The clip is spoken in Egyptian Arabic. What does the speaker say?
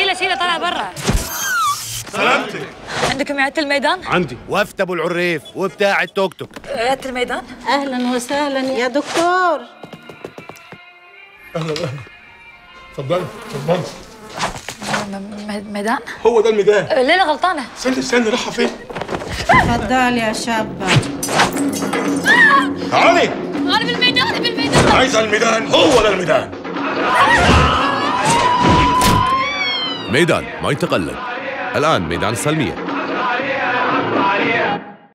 شيله شيله طالع برا سلامتك عندكم عيادة الميدان؟ عندي وفد ابو العريف وبتاع التوك توك عيادة الميدان؟ اهلا وسهلا يا دكتور اهلا اهلا اتفضلي اتفضلي م- م- ميدان؟ هو ده الميدان أه، ليلى غلطانة استني استني رايحه فين تفضل يا شابة تعالي أنا بالميدان بالميدان عايزه الميدان هو ده الميدان ميدان ما يتقلد الآن ميدان السلمية